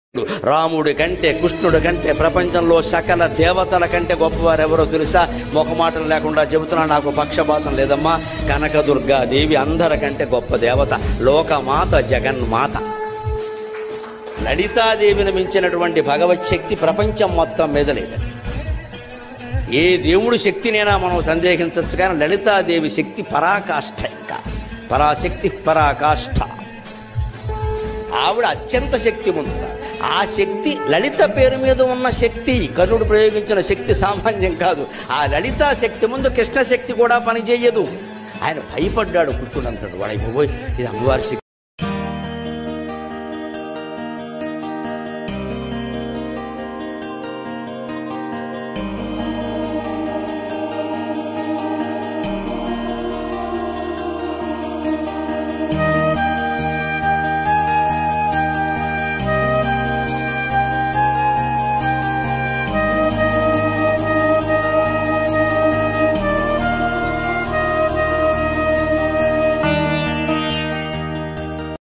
రాముడి కంటే కృష్ణుడి కంటే ప్రపంచంలో సకల దేవతల కంటే గొప్పవారు ఎవరో తెలుసా ముఖమాటలు లేకుండా చెబుతున్నా నాకు పక్షపాతం లేదమ్మా కనకదుర్గా దేవి అందరికంటే గొప్ప దేవత లోకమాత జగన్మాత లలితాదేవిని మించినటువంటి భగవత్ శక్తి ప్రపంచం మొత్తం మీద లేదు ఏ దేవుడి శక్తినైనా మనం సందేహించవచ్చు కానీ లలితాదేవి శక్తి పరాకాష్ఠ ఇంకా పరాశక్తి పరాకాష్ఠ ఆవిడ అత్యంత శక్తివంతుడ ఆ శక్తి లలిత పేరు మీద ఉన్న శక్తి కర్ణుడు ప్రయోగించిన శక్తి సామాన్యం కాదు ఆ లలితా శక్తి ముందు కృష్ణ శక్తి కూడా పనిచేయదు ఆయన భయపడ్డాడు కృష్ణుడు అంటాడు వాడు అయిపోయి ఇది అమ్మవారి శక్తి